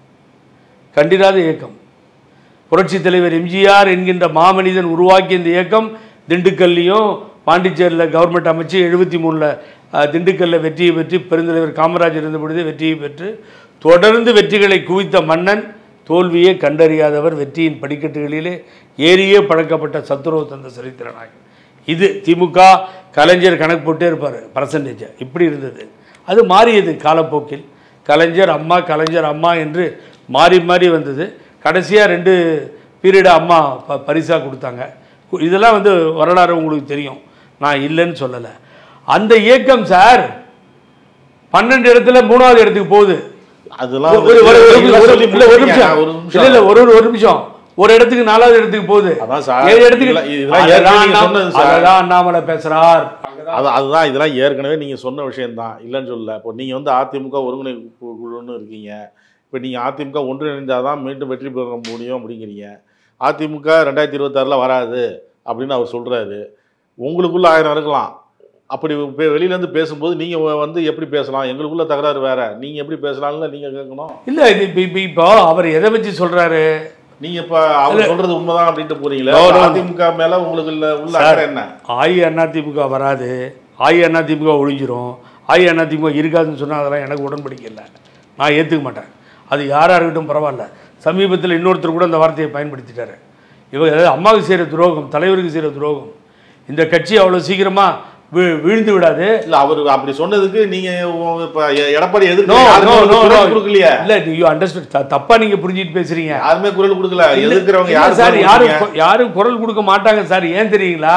கண்டிராத இயக்கம் புரட்சித் தலைவர் எம்ஜிஆர் என்கின்ற மாமனிதன் உருவாக்கிய இந்த இயக்கம் திண்டுக்கல்லையும் பாண்டிச்சேரியில் கவர்மெண்ட் அமைச்சு எழுபத்தி மூணில் திண்டுக்கல்லில் வெற்றியை பெற்று பெருந்தலைவர் காமராஜர் இருந்த பொழுதே வெற்றியை பெற்று தொடர்ந்து வெற்றிகளை குவித்த மன்னன் தோல்வியே கண்டறியாதவர் வெற்றியின் படிக்கட்டுகளிலே ஏறியே பழக்கப்பட்ட சத்துருவ தந்த சரித்திரனாக இது திமுக கலைஞர் கணக்கு போட்டே இருப்பார் பர்சன்டேஜ் இப்படி இருந்தது அது மாறியது காலப்போக்கில் கலைஞர் அம்மா கலைஞர் அம்மா என்று மாறி மாறி வந்தது கடைசியாக ரெண்டு பீரியடு அம்மா ப பரிசாக கொடுத்தாங்க கு- இதெல்லாம் வந்து வரலாறு உங்களுக்கு தெரியும் நான் இல்லைன்னு சொல்லலை அந்த இயக்கம் சார் பன்னெண்டு இடத்துல மூணாவது இடத்துக்கு போகுது அதெல்லாம் ஒரு- ஒரு- ஒரு- ஒரு- நீங்க ஒரு- சொல்லி இல்ல, ஒரு முடிச்சீங்க. நிமிஷம் ஒரு இல்ல நிமிஷம் இல்ல ஒரு ஒரு- ஒரு நிமிஷம் ஒரு இடத்துக்கு நாலாவது இடத்துக்கு போகுது அதான் சார். ஏழு இடத்துக்கு இதெல்லாம் இதெல்லாம் அததான் ஏற்கனவே நீங்க அண்ணா- சொன்னது சார். அததான் அண்ணாமலை பேசுறார் அது அதுதான் இதெல்லாம் ஏற்கனவே நீங்கள் சொன்ன விஷயம்தான் இல்லைன்னு சொல்லல இப்போ நீங்கள் வந்து அதிமுக ஒருங்கிணைப்பு குழுன்னு இருக்கீங்க இப்போ நீங்கள் அதிமுக ஒன்றிணைந்தால் தான் மீண்டும் வெற்றி பெற முடியும் அப்படிங்கிறீங்க அதிமுக ரெண்டாயிரத்தி இருபத்தாறில் வராது அப்படின்னு அவர் சொல்கிறாரு உங்களுக்குள்ள ஆயிரம் இருக்கலாம் அப்படி பெ- வெளியிலேருந்து பேசும்போது நீங்கள் வந்து எப்படி பேசலாம் எங்களுக்குள்ள தகராறு வேற நீங்கள் எப்படி பேசலாம்னு நீங்கள் கேட்கணும் இல்ல இது இப்ப- இப்ப- இப்போ அவர் எதை வச்சு சொல்றாரு நீங்கள் இப்போ அவர் சொல்கிறது உண்மைதான் அப்படின்ட்டு போறீங்களே No, no, no. அதிமுக மேலே உங்களுக்கு இல்ல- உள்ள அக்கறை என்ன ஆயி அதிமுக வராது ஆயி அதிமுக ஒழிஞ்சிரும் ஆயி அதிமுக இருக்காதுன்னு சொன்னா அதெல்லாம் எனக்கு உடன்படிக்கை இல்லை நான் ஏற்றுக்க மாட்டேன் அது யாராக இருக்கட்டும் பரவாயில்ல சமீபத்தில் இன்னொருத்தர் கூட அந்த வார்த்தையை பயன்படுத்திட்டாரு இவங்க அதாவது அம்மாவுக்கு செய்கிற துரோகம் தலைவருக்கு செய்கிற துரோகம் இந்த கட்சி அவ்வளோ சீக்கிரமாக வீ வீழ்ந்து விடாது இல்ல அவர் அப்படி சொன்னதுக்கு நீங்க உ- இப்ப எ- எடப்பாடி நோ எதிர்த்து நோ யாருமே நோ உங்களுக்கு நோ குரல் கொடுக்கலையே இல்லை யூ அண்டர்ஸ்டாண்ட் தப்பா நீங்க புரிஞ்சிட்டு பேசுறீங்க யாருமே குரல் கொடுக்கல எதிர்க்கிறவங்க இல்ல யாரும் சார் குரல் யாரும் கொடுக்கல. கொ- யாரும் குரல் கொடுக்க மாட்டாங்க சார் ஏன் தெரியுங்களா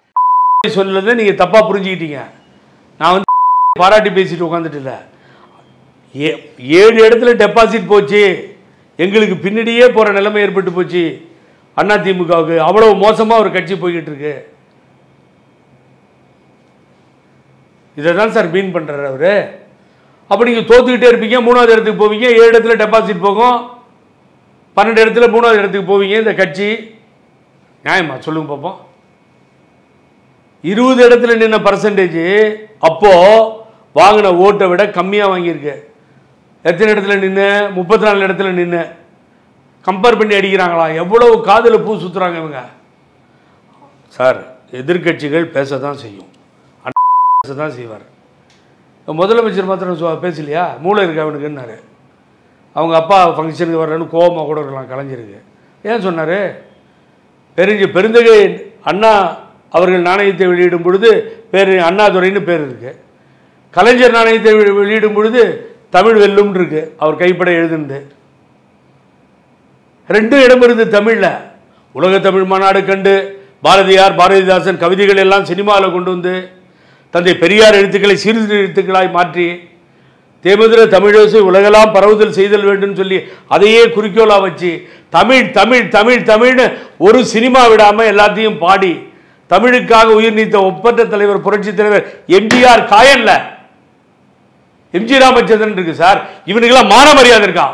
சொல்லதை நீங்க தப்பா புரிஞ்சுக்கிட்டீங்க நான் வந்து பாராட்டி பேசிட்டு உட்காந்துட்டு இல்ல ஏ- ஏழு இடத்துல டெபாசிட் போச்சு எங்களுக்கு பின்னாடியே போற நிலைமை ஏற்பட்டு போச்சு அண்ணா திமுகவுக்கு அவ்வளவு மோசமா ஒரு கட்சி போய்கிட்டு இருக்கு இதை தான் சார் மீன் பண்றாரு அவரு அப்போ நீங்கள் தோத்துக்கிட்டே இருப்பீங்க மூணாவது இடத்துக்கு போவீங்க ஏழு இடத்துல டெபாசிட் போகும் பன்னெண்டு இடத்துல மூணாவது இடத்துக்கு போவீங்க இந்த கட்சி நியாயமா சொல்லுங்க பார்ப்போம் இருபது இடத்துல நின்ன பர்சன்டேஜ் அப்போ வாங்கின ஓட்டை விட கம்மியாக வாங்கியிருக்கு எத்தனை இடத்துல நின்று முப்பத்தி நாலு இடத்துல நின்று கம்பேர் பண்ணி அடிக்கிறாங்களா எவ்வளவு காதில் பூ சுத்துறாங்க இவங்க சார் எதிர்க்கட்சிகள் பேச தான் செய்யும் பேச தான் செய்வார் முதலமைச்சர் மாத்திரம் சொ- பேசலையா மூளை இருக்கு அவனுக்குன்னாரு அவங்க அப்பா ஃபங்க்ஷனுக்கு வர்றேன்னு கோவமாக கூட இருக்கலாம் கலைஞருக்கு ஏன் சொன்னார் பெருஞ்ச பெருந்தகை அண்ணா அவர்கள் நாணயத்தை வெளியிடும் பொழுது பேர் அண்ணாதுரைன்னு பேர் இருக்கு கலைஞர் நாணயத்தை வெளி- வெளியிடும் பொழுது தமிழ் வெல்லும் இருக்கு அவர் கைப்பட எழுதுனது ரெண்டும் இடம் இருந்து தமிழில் உலக தமிழ் மாநாடு கண்டு பாரதியார் பாரதிதாசன் கவிதைகள் எல்லாம் சினிமாவில் கொண்டு வந்து தந்தை பெரியார் எழுத்துக்களை சீர்திருத்த எழுத்துக்களாய் மாற்றி தேமுதிர தமிழோசை உலகெல்லாம் பரவுதல் செய்தல் வேண்டும் சொல்லி அதையே குறிக்கோளா வச்சு தமிழ் தமிழ் தமிழ் தமிழ்னு ஒரு சினிமா விடாம எல்லாத்தையும் பாடி தமிழுக்காக உயிர் நீத்த ஒப்பற்ற தலைவர் புரட்சி தலைவர் எம்ஜிஆர் காயல்ல எம்ஜி ராமச்சந்திரன் இருக்கு சார் இவனுக்கெல்லாம் மான மரியாதை இருக்கா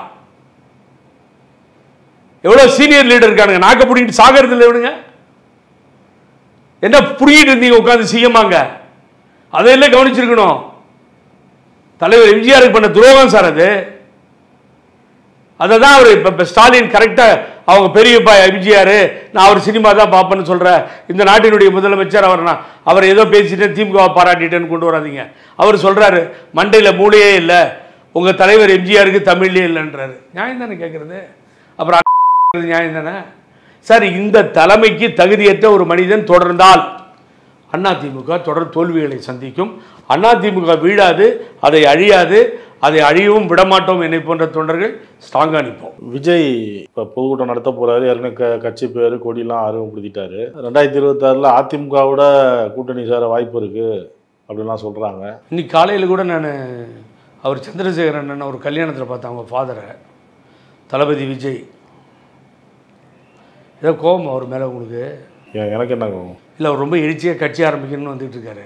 எவ்வளவு சீனியர் லீடர் இருக்கானுங்க நாக்க பிடிக்கிட்டு சாகிறது இல்லை இவனுங்க என்ன புடிங்கிட்டு இருந்தீங்க உட்காந்து சிஎம்மாங்க அதையெல்லாம் கவனிச்சிருக்கணும் தலைவர் எம்ஜிஆருக்கு பண்ண துரோகம் சார் அது அதை தான் அவர் இப்போ இப்போ ஸ்டாலின் கரெக்டாக அவங்க பெரியப்பா எம்ஜிஆர் நான் அவர் சினிமா தான் பார்ப்பேன்னு சொல்கிறேன் இந்த நாட்டினுடைய முதலமைச்சர் அவர் நான் அவர் ஏதோ பேசிட்டேன் திமுக பாராட்டிட்டேன்னு கொண்டு வராதீங்க அவர் சொல்கிறாரு மண்டையில் மூளையே இல்லை உங்கள் தலைவர் எம்ஜிஆருக்கு தமிழ்லேயே இல்லைன்றாரு நியாயம் தானே கேட்குறது அப்புறம் அ- நியாயம் தானே சார் இந்த தலைமைக்கு தகுதியற்ற ஒரு மனிதன் தொடர்ந்தால் அதிமுக தொடர் தோல்விகளை சந்திக்கும் அதிமுக வீழாது அதை அழியாது அதை அழியவும் விடமாட்டோம் என்னை போன்ற தொண்டர்கள் ஸ்ட்ராங்காக நிற்போம் விஜய் இப்போ பொதுக்கூட்டம் நடத்த போறாரு ஏற்கனவே க கட்சி பேர் கொடியெல்லாம் அறிமுகப்படுத்திட்டாரு ரெண்டாயிரத்தி இருபத்தாறில் அதிமுகவோட கூட்டணி சேர வாய்ப்பு இருக்கு அப்படிலாம் சொல்றாங்க இன்னைக்கு காலையில் கூட நான் அவர் சந்திரசேகரன் அண்ணன் ஒரு கல்யாணத்தில் பார்த்தேன் அவங்க ஃபாதரை தளபதி விஜய் ஏதோ கோபம் அவர் மேலே உங்களுக்கு எ- எனக்கு என்ன கோவம்? இல்லை அவர் ரொம்ப எழுச்சியாக கட்சி ஆரம்பிக்கணும்னு வந்துட்டு இருக்காரு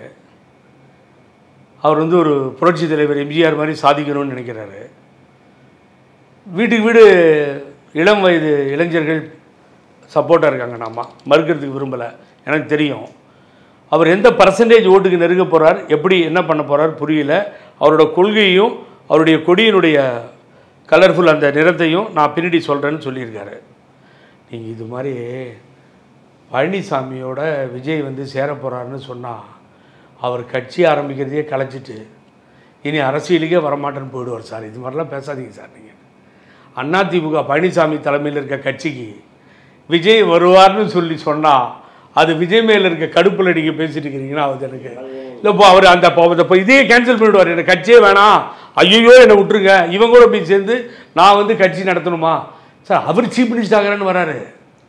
அவர் வந்து ஒரு புரட்சி தலைவர் எம்ஜிஆர் மாதிரி சாதிக்கணும்னு நினைக்கிறாரு வீட்டுக்கு வீடு இளம் வயது இளைஞர்கள் சப்போர்ட்டாக இருக்காங்க நாம மறுக்கிறதுக்கு விரும்பலை எனக்கு தெரியும் அவர் எந்த பர்சன்டேஜ் ஓட்டுக்கு நெருங்க போகிறார் எப்படி என்ன பண்ண போகிறார் புரியல அவரோட கொள்கையும் அவருடைய கொடியினுடைய கலர்ஃபுல் அந்த நிறத்தையும் நான் பின்னாடி சொல்கிறேன்னு சொல்லியிருக்காரு நீங்கள் இது மாதிரி பழனிசாமியோட விஜய் வந்து சேர போகிறாருன்னு சொன்னால் அவர் கட்சி ஆரம்பிக்கிறதையே கலைச்சிட்டு இனி அரசியலுக்கே வரமாட்டேன்னு போயிடுவார் சார் இது மாதிரிலாம் பேசாதீங்க சார் நீங்கள் அதிமுக பழனிசாமி தலைமையில் இருக்க கட்சிக்கு விஜய் வருவார்னு சொல்லி சொன்னால் அது விஜய் மேல இருக்க கடுப்பில் நீங்கள் பேசிட்டு இருக்கிறீங்கன்னா அது எனக்கு இல்லைப்போ அவர் அந்த இப்போ அந்த இப்போ இதையே கேன்சல் பண்ணிவிடுவார் எனக்கு கட்சியே வேணாம் ஐயோ என்னை விட்டுருங்க இவங்க கூட போய் சேர்ந்து நான் வந்து கட்சி நடத்தணுமா சார் அவர் சீஃப் மினிஸ்டர் ஆகிறான்னு வராரு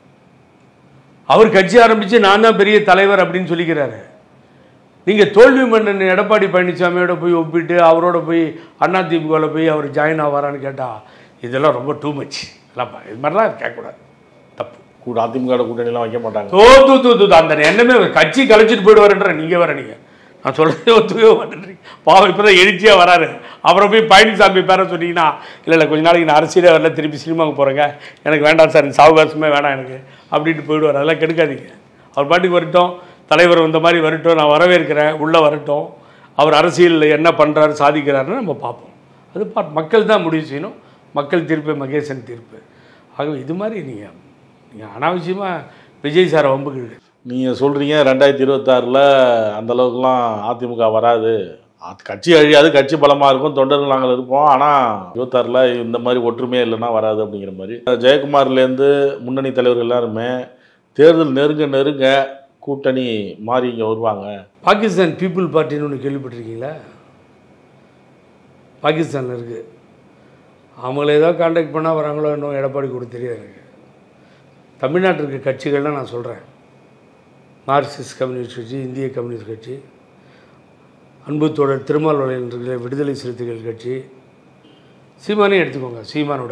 அவர் கட்சி ஆரம்பித்து நான் தான் பெரிய தலைவர் அப்படின்னு சொல்லிக்கிறாரு நீங்கள் தோல்வி மன்னன் எடப்பாடி பழனிசாமியோட போய் ஒப்பிட்டு அவரோட போய் அதிமுகவில் போய் அவர் ஜாயின் ஆவாரான்னு கேட்டால் இதெல்லாம் ரொம்ப டூ மச் இதெல்லாம் பா- இது மாதிரிலாம் கேட்கக்கூடாது தப்பு கூட அதிமுக கூட்டணிலாம் வைக்க மாட்டாங்க தோ தூ தூ தூ அந்த எண்ணமே கட்சி கலைச்சிட்டு போயிடுவாருன்ற நீங்கள் வர நீங்கள் நான் சொல்கிறதே ஒத்துக்கவே மாட்டேன்றீங்க பாவம் இப்போ தான் எழுச்சியாக வராரு அப்புறம் போய் பழனிசாமி பேர சொன்னீங்கன்னா இல்லை இல்லை கொஞ்ச நாளைக்கு நான் அரசியலே வரல திருப்பி சினிமாவுக்கு போகிறேங்க எனக்கு வேண்டாம் சார் இந்த சாவகாசமே வேணாம் எனக்கு அப்படின்ட்டு போயிடுவார் அதெல்லாம் கெடுக்காதீங்க அவர் பாட்டுக்கு வரட்டும் தலைவர் வந்த மாதிரி வரட்டும் நான் வரவேற்கிறேன் உள்ளே வரட்டும் அவர் அரசியலில் என்ன பண்ணுறாரு சாதிக்கிறாருன்னு நம்ம பார்ப்போம் அது பா மக்கள் தான் முடிவு செய்யணும் மக்கள் தீர்ப்பு மகேசன் தீர்ப்பு ஆகவே இது மாதிரி நீங்கள் நீங்கள் அனாவசியமாக விஜய் சாரை வம்புக்கு இழுக்கு. நீங்க சொல்றீங்க ரெண்டாயிரத்தி இருபத்தாறில் அந்த அளவுக்குலாம் அதிமுக வராது அது கட்சி அழியாது கட்சி பலமா இருக்கும் தொண்டர்கள் நாங்கள் இருப்போம் ஆனா இருபத்தாறில் இந்த மாதிரி ஒற்றுமையே இல்லைன்னா வராது அப்படிங்கிற மாதிரி ஜெயக்குமார்லேருந்து முன்னணி தலைவர்கள் எல்லாருமே தேர்தல் நெருங்க நெருங்க கூட்டணி மாறி இங்கே வருவாங்க பாகிஸ்தான் பீப்புள் பார்ட்டின்னு ஒன்று கேள்விப்பட்டிருக்கீங்களா பாகிஸ்தானில் இருக்குது அவங்கள ஏதோ காண்டாக்ட் பண்ணால் வராங்களோ இன்னும் எடப்பாடி கூட தெரியாது எனக்கு தமிழ்நாட்டில் இருக்க கட்சிகள்லாம் நான் சொல்கிறேன் மார்க்சிஸ்ட் கம்யூனிஸ்ட் கட்சி இந்திய கம்யூனிஸ்ட் கட்சி அன்பு தோழர் திருமாவளவன் இருக்கிற விடுதலை சிறுத்தைகள் கட்சி சீமானே எடுத்துக்கோங்க சீமானோட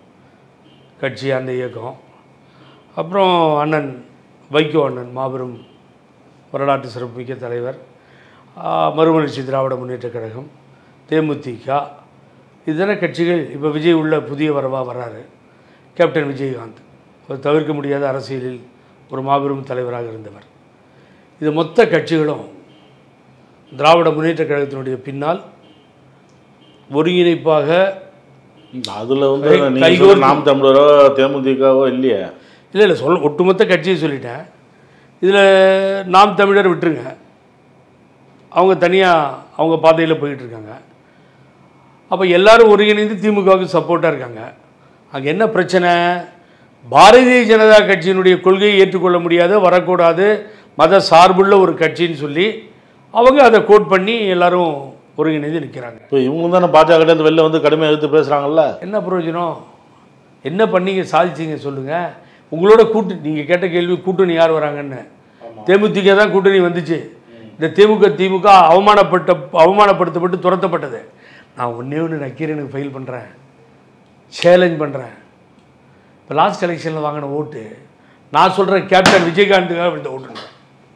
கட்சி அந்த இயக்கம் அப்புறம் அண்ணன் வைகோ அண்ணன் மாபெரும் வரலாற்று சிறப்புமிக்க தலைவர் ஆ, மறுமலர்ச்சி திராவிட முன்னேற்றக் கழகம் தேமுதிக இதெல்லாம் கட்சிகள் இப்போ விஜய் உள்ள புதிய வரவாக வர்றாரு கேப்டன் விஜயகாந்த் ஒரு தவிர்க்க முடியாத அரசியலில் ஒரு மாபெரும் தலைவராக இருந்தவர் இது மொத்த கட்சிகளும் திராவிட முன்னேற்றக் கழகத்தினுடைய பின்னால் ஒருங்கிணைப்பாக அதுல வந்து கை- நீங்க கைகோர்த்து- சொல்ற நாம் தமிழரோ தேமுதிகவோ இல்லையே இல்லை இல்லை சொல்ல ஒட்டுமொத்த கட்சியை சொல்லிட்டேன் இதில் நாம் தமிழர் விட்டுருங்க அவங்க தனியாக அவங்க பாதையில் போயிட்டு இருக்காங்க அப்போ எல்லாரும் ஒருங்கிணைந்து திமுகவுக்கு சப்போர்ட்டாக இருக்காங்க அங்கே என்ன பிரச்சனை பாரதிய ஜனதா கட்சியினுடைய கொள்கையை ஏற்றுக்கொள்ள முடியாது வரக்கூடாது மத சார்புள்ள ஒரு கட்சின்னு சொல்லி அவங்க அதை கோட் பண்ணி எல்லாரும் ஒருங்கிணைந்து நிற்கிறாங்க இப்போ இவங்க தானே பாஜக வெளில வந்து கடுமையாக எதிர்த்து பேசுகிறாங்கல்ல என்ன பிரயோஜனம் என்ன பண்ணீங்க சாதிச்சீங்க சொல்லுங்கள் உங்களோட கூட்டு நீங்கள் கேட்ட கேள்வி கூட்டணி யார் வராங்கன்னு தேமுதிக தான் கூட்டணி வந்துச்சு இந்த திமுக திமுக அவமானப்பட்ட அவமானப்படுத்தப்பட்டு துரத்தப்பட்டது நான் ஒன்றே ஒன்று நக்கீரனுக்கு ஃபைல் பண்ணுறேன் சேலஞ்ச் பண்ணுறேன் இப்போ லாஸ்ட் எலெக்ஷனில் வாங்கின ஓட்டு நான் சொல்கிறேன் கேப்டன் விஜயகாந்துக்காக இந்த ஓட்டுங்க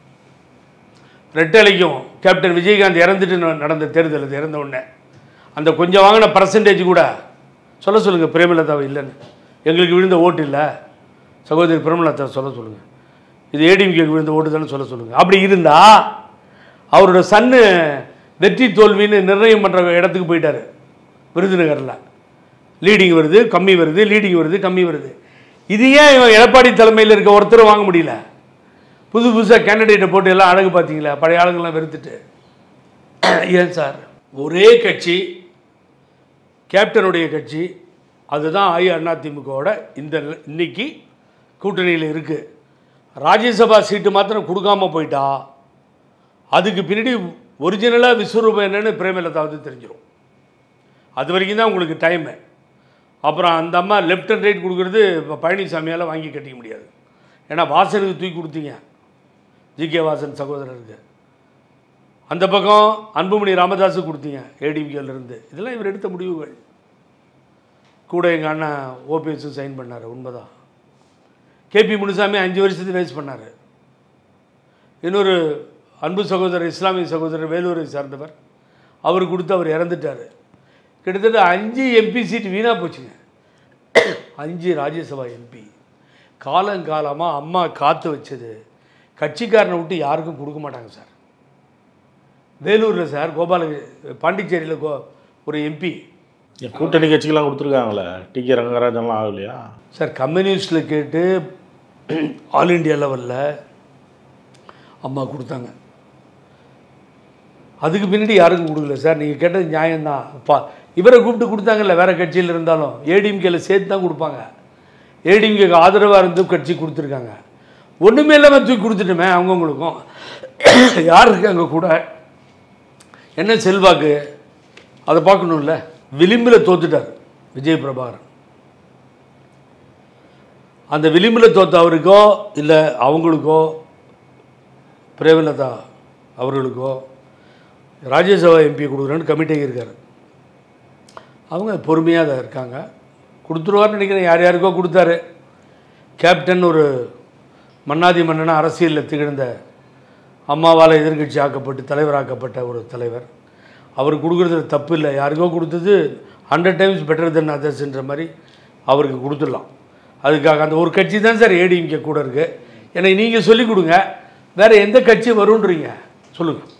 ரெட்டலைக்கும் கேப்டன் விஜயகாந்த் இறந்துட்டு ந- நடந்த தேர்தல் அது இறந்த உடனே அந்த கொஞ்சம் வாங்கின பர்சன்டேஜ் கூட சொல்ல சொல்லுங்கள் பிரேமலதாவை இல்லைன்னு எங்களுக்கு விழுந்த ஓட்டு இல்லை சகோதரி பிரேமலதா சொல்ல சொல்லுங்கள் இது ஏடிஎம்கேக்கு விழுந்த ஓட்டு தானே சொல்ல சொல்லுங்கள் அப்படி இருந்தால் அவரோட சன்னு வெற்றி தோல்வின்னு நிர்ணயம் பண்ணுற இடத்துக்கு போயிட்டாரு விருதுநகரில் லீடிங் வருது கம்மி வருது லீடிங் வருது கம்மி வருது இது ஏன் இவன் எடப்பாடி தலைமையில் இருக்க ஒருத்தரும் வாங்க முடியல புது புதுசாக கேண்டிடேட்டை போட்டு எல்லாம் அழகு பார்த்தீங்களா பழைய ஆளுங்கெல்லாம் வெறுத்துட்டு ஏன் சார் ஒரே கட்சி கேப்டனுடைய கட்சி அதுதான் அஇஅதிமுகவோட இந்த நி- இன்னைக்கு கூட்டணியில் இருக்குது ராஜ்யசபா சீட்டு மாத்திரம் கொடுக்காம போயிட்டா அதுக்கு பின்னாடி ஒரிஜினலாக விஸ்வரூபம் என்னன்னு பிரேமலதாவது தெரிஞ்சிடும் அது வரைக்கும் தான் உங்களுக்கு டைமு அப்புறம் அந்த அம்மா லெஃப்ட் அண்ட் ரைட் கொடுக்குறது இப்போ பழனிசாமியால் வாங்கி கட்டிக்க முடியாது ஏன்னா வாசனுக்கு தூக்கி கொடுத்தீங்க ஜிகே வாசன் சகோதரருக்கு அந்த பக்கம் அன்புமணி ராமதாஸு கொடுத்தீங்க ஏடிஎம்கேல இருந்து இதெல்லாம் இவர் எடுத்த முடிவுகள் கூட எங்கள் அண்ணன் ஓபிஎஸும் சைன் பண்ணார் உண்மைதான் கேபி முனுசாமி அஞ்சு வருஷத்துக்கு வேஸ்ட் பண்ணார் இன்னொரு அன்பு சகோதரர் இஸ்லாமிய சகோதரர் வேலூரை சார்ந்தவர் அவர் கொடுத்து அவர் இறந்துட்டார் கிட்டத்தட்ட அஞ்சு எம்பி சீட் வீணாக போச்சுங்க அஞ்சு ராஜ்யசபா எம்பி காலங்காலமாக அம்மா காத்து வச்சது கட்சிக்காரனை விட்டு யாருக்கும் கொடுக்க மாட்டாங்க சார் வேலூரில் சார் கோபால பாண்டிச்சேரியில் கோ ஒரு எம்பி என் கூட்டணி கட்சிக்கெல்லாம் கொடுத்துருக்காங்களே டி கே ரங்கராஜன்லாம் ஆகலையா சார் கம்யூனிஸ்டில் கேட்டு ஆல் இண்டியா லெவலில் அம்மா கொடுத்தாங்க அதுக்கு பின்னாடி யாருக்கும் கொடுக்கல சார் நீங்கள் கேட்டது நியாயம்தான் பா இவரை கூப்பிட்டு கொடுத்தாங்கல்ல வேறு கட்சியில் இருந்தாலும் ஏடிஎம்கேல சேர்த்து தான் கொடுப்பாங்க ஏடிஎம்கேக்கு ஆதரவாக இருந்து கட்சி கொடுத்துருக்காங்க ஒன்றுமே இல்லாமல் தூக்கி கொடுத்துட்டுமே அவங்கவுங்களுக்கும் யார் இருக்காங்க கூட என்ன செல்வாக்கு அதை பார்க்கணும்ல விளிம்பில் தோத்துட்டார் விஜய் பிரபாகரன் அந்த விளிம்பில் தோத்த அவருக்கோ இல்லை அவங்களுக்கோ பிரேமலதா அவர்களுக்கோ ராஜ்யசபா எம்பி கொடுக்குறேன்னு கமிட்டி இருக்கார் அவங்க பொறுமையாக தான் இருக்காங்க கொடுத்துருவார்னு நினைக்கிறேன் யார் யாருக்கோ கொடுத்தாரு கேப்டன் ஒரு மன்னாதி மன்னனா அரசியலில் திகழ்ந்த அம்மாவால் எதிர்க்கட்சி ஆக்கப்பட்டு தலைவராக்கப்பட்ட ஒரு தலைவர் அவர் கொடுக்குறதுல தப்பு இல்லை யாருக்கோ கொடுத்தது ஹண்ட்ரட் டைம்ஸ் பெட்டர் தென் அதர்ஸ்ன்ற மாதிரி அவருக்கு கொடுத்துடலாம் அதுக்காக அந்த ஒரு கட்சி தான் சார் ஏடிஎம்கே கூட இருக்குது எனக்கு நீங்கள் சொல்லிக் கொடுங்க வேறு எந்த கட்சி வரும்ன்றீங்க சொல்லுங்கள்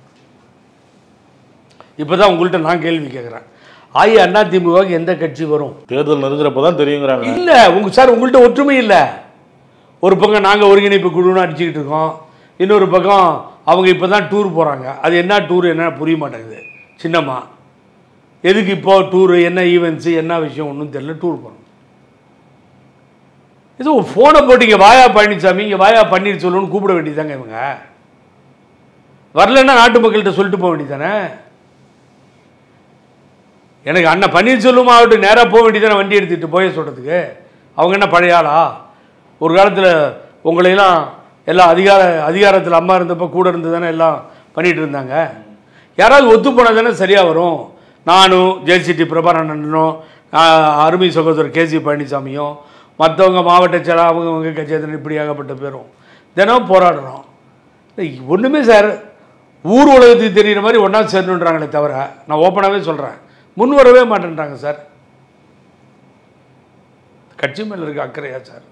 இப்போ தான் உங்கள்கிட்ட நான் கேள்வி கேட்குறேன் ஆயி அண்ணா திமுகவுக்கு எந்த கட்சி வரும் தேர்தல் நெருங்குறப்ப தான் தெரியுங்கிறாங்க இல்லை உங்க சார் உங்கள்கிட்ட ஒற்றுமை இல்லை ஒரு பக்கம் நாங்கள் ஒருங்கிணைப்பு குழுன்னு அடிச்சுக்கிட்டு இருக்கோம் இன்னொரு பக்கம் அவங்க இப்போ தான் டூர் போகிறாங்க அது என்ன டூர் என்ன புரிய மாட்டேங்குது சின்னம்மா எதுக்கு இப்போ டூரு என்ன ஈவெண்ட்ஸு என்ன விஷயம் ஒன்றும் தெரியல டூர் போகிறோம் இது ஒரு ஃபோனை போட்டு இங்கே வாயா பழனிசாமி இங்கே வாயா பன்னீர்செல்வம்னு கூப்பிட வேண்டியதாங்க இவங்க வரலன்னா நாட்டு மக்கள்கிட்ட சொல்லிட்டு போக வேண்டியதானே எனக்கு அண்ணன் பன்னீர்செல்வம் ஆகட்டும் நேராக போக வேண்டியதானே வண்டி எடுத்துகிட்டு போய சொல்கிறதுக்கு அவங்க என்ன பழைய ஆளா ஒரு காலத்தில் உங்களையெல்லாம் எல்லாம் அதிகார அதிகாரத்தில் அம்மா இருந்தப்போ கூட இருந்து தானே எல்லாம் பண்ணிகிட்டு இருந்தாங்க யாராவது ஒத்து போனால் தானே சரியாக வரும் நானும் ஜெயசிட்டி பிரபாரணனும் அருமை சகோதரர் கேசி பழனிசாமியும் மற்றவங்க மாவட்ட செயலர் அவங்க அவங்க கட்சியத்தினர் இப்படி ஏகப்பட்ட பேரும் தினம் போராடுறோம் ஒன்றுமே சார் ஊர் உலகத்துக்கு தெரிகிற மாதிரி ஒன்றா சேரணுன்றாங்களே தவிர நான் ஓப்பனாகவே சொல்கிறேன் முன் வரவே மாட்டேன்றாங்க சார் கட்சி மேலே இருக்க அக்கறையா சார்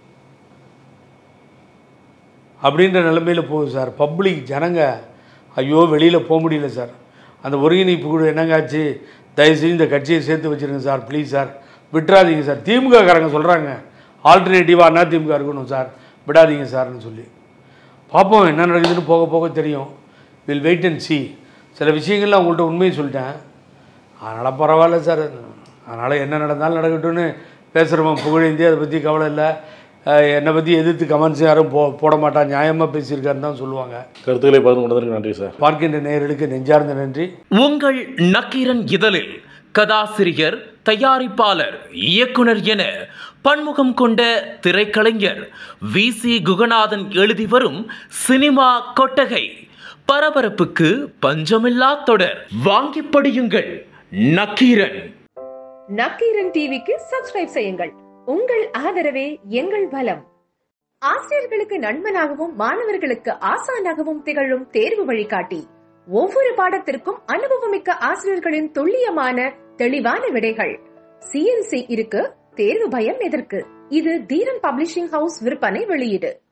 அப்படின்ற நிலைமையில் போகுது சார் பப்ளிக் ஜனங்க ஐயோ வெளியில் போக முடியல சார் அந்த ஒருங்கிணைப்பு குழு என்னங்காச்சு தயவுசெய்து இந்த கட்சியை சேர்த்து வச்சுருங்க சார் ப்ளீஸ் சார் விட்டுறாதீங்க சார் திமுக காரங்க சொல்கிறாங்க ஆல்டர்னேட்டிவாக அண்ணா திமுக இருக்கணும் சார் விடாதீங்க சார்னு சொல்லி பார்ப்போம் என்ன நடக்குதுன்னு போக போக தெரியும் வில் வெயிட் அண்ட் see சில விஷயங்கள்லாம் உங்கள்கிட்ட உண்மையை சொல்லிட்டேன் அதனால் பரவாயில்ல சார் அதனால் என்ன நடந்தாலும் நடக்கட்டும்னு பேசுகிறவன் புகழேந்தி அதை பற்றி கவலை இல்லை அஹ், என்னை பற்றி எதிர்த்து கமெண்ட்ஸ் யாரும் போ போட மாட்டா நியாயமாக பேசியிருக்காருன்னு தான் சொல்லுவாங்க கருத்துக்களை பகிர்ந்து கொண்டதற்கு நன்றி சார் பார்க்கின்ற நேயர்களுக்கு நெஞ்சார்ந்த நன்றி உங்கள் நக்கீரன் இதழில் கதாசிரியர் தயாரிப்பாளர் இயக்குனர் என பன்முகம் கொண்ட திரைக்கலைஞர் வி சி குகநாதன் எழுதி வரும் சினிமா கொட்டகை பரபரப்புக்கு பஞ்சமில்லா தொடர் வாங்கி படியுங்கள் நக்கீரன் நக்கீரன் டிவிக்கு சப்ஸ்கிரைப் செய்யுங்கள் உங்கள் ஆதரவே எங்கள் பலம் ஆசிரியர்களுக்கு நண்பனாகவும் மாணவர்களுக்கு ஆசானாகவும் திகழும் தேர்வு வழிகாட்டி ஒவ்வொரு பாடத்திற்கும் அனுபவமிக்க ஆசிரியர்களின் துல்லியமான தெளிவான விடைகள் சிஎன்சி இருக்கு தேர்வு பயம் எதற்கு இது தீரன் பப்ளிஷிங் ஹவுஸ் விற்பனை வெளியீடு